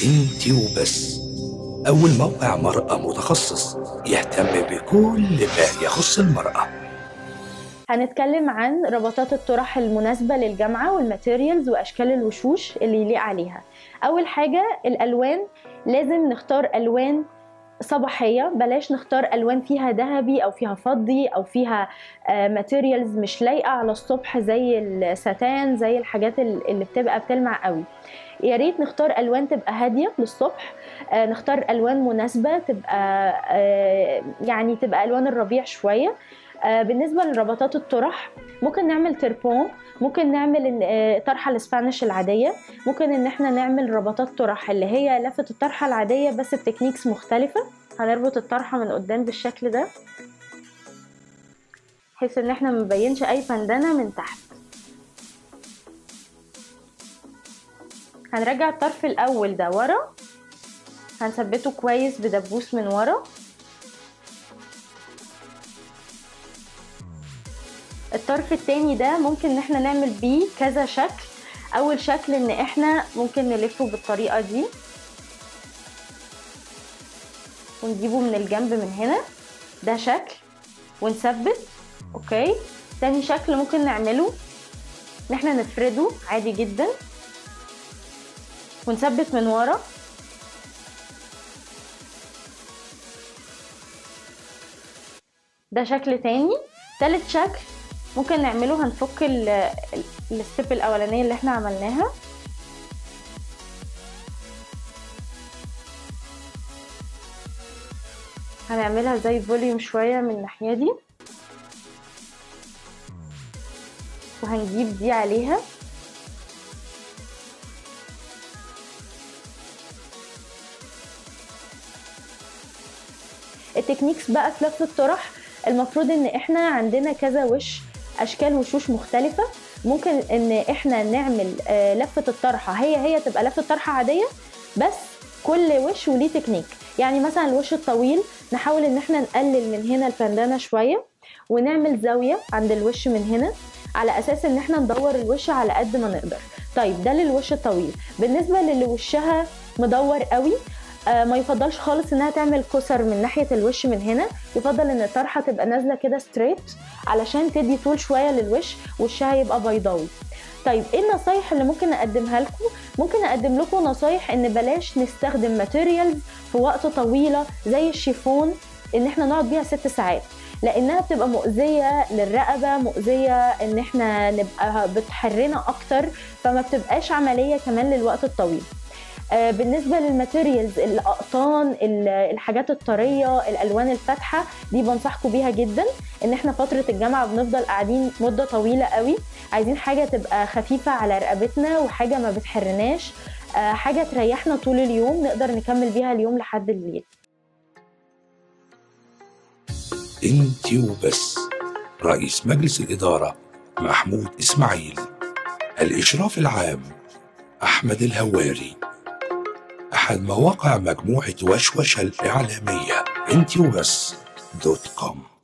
انتي وبس أول موقع مرأة متخصص يهتم بكل ما يخص المرأة هنتكلم عن ربطات الطرح المناسبة للجامعة والماتيريالز وأشكال الوشوش اللي يليق عليها أول حاجة الألوان لازم نختار ألوان صباحية بلاش نختار ألوان فيها ذهبي أو فيها فضي أو فيها ماتيريالز مش لايقة على الصبح زي الستان زي الحاجات اللي بتبقى بتلمع قوي يا ريت نختار الوان تبقى هاديه للصبح آه نختار الوان مناسبه تبقى آه يعني تبقى الوان الربيع شويه آه بالنسبه لربطات الطرح ممكن نعمل تربون ممكن نعمل طرحه الاسبانيش العاديه ممكن ان احنا نعمل ربطات طرح اللي هي لفه الطرحه العاديه بس بتكنيكس مختلفه هنربط الطرحه من قدام بالشكل ده بحيث ان احنا مبينش اي فندانه من تحت هنرجع الطرف الاول ده ورا هنثبته كويس بدبوس من ورا الطرف التاني ده ممكن ان احنا نعمل بيه كذا شكل اول شكل ان احنا ممكن نلفه بالطريقه دي ونجيبه من الجنب من هنا ده شكل ونثبت اوكي تاني شكل ممكن نعمله ان احنا نفرده عادي جدا ونثبت من ورا ده شكل تاني تالت شكل ممكن نعمله هنفك الستيب الاولانيه اللي احنا عملناها هنعملها زي فوليوم شويه من الناحيه دي وهنجيب دي عليها التكنيكس بقى في لف الطرح المفروض ان احنا عندنا كذا وش اشكال وشوش مختلفة ممكن ان احنا نعمل لفة الطرحة هي هي تبقى لفة طرحة عادية بس كل وش وليه تكنيك يعني مثلا الوش الطويل نحاول ان احنا نقلل من هنا البندانة شوية ونعمل زاوية عند الوش من هنا على اساس ان احنا ندور الوش على قد ما نقدر طيب ده للوش الطويل بالنسبة للي وشها مدور قوي آه ما يفضلش خالص انها تعمل كسر من ناحيه الوش من هنا يفضل ان الطرحه تبقى نازله كده ستريت علشان تدي طول شويه للوش وشها يبقى بيضاوي طيب ايه النصايح اللي ممكن اقدمها لكم ممكن اقدم لكم نصايح ان بلاش نستخدم ماتيريالز في وقت طويله زي الشيفون ان احنا نقعد بيها ست ساعات لانها بتبقى مؤذيه للرقبه مؤذيه ان احنا نبقى بتحرنا اكتر فما بتبقاش عمليه كمان للوقت الطويل بالنسبه للماتيريالز الاقطان الحاجات الطريه الالوان الفاتحه دي بنصحكم بيها جدا ان احنا فتره الجامعه بنفضل قاعدين مده طويله قوي عايزين حاجه تبقى خفيفه على رقبتنا وحاجه ما بتحرناش حاجه تريحنا طول اليوم نقدر نكمل بيها اليوم لحد الليل انتي وبس رئيس مجلس الإدارة محمود إسماعيل الإشراف العام أحمد الهواري أحد مواقع مجموعة وشوشة الإعلامية انتي وبس دوت كوم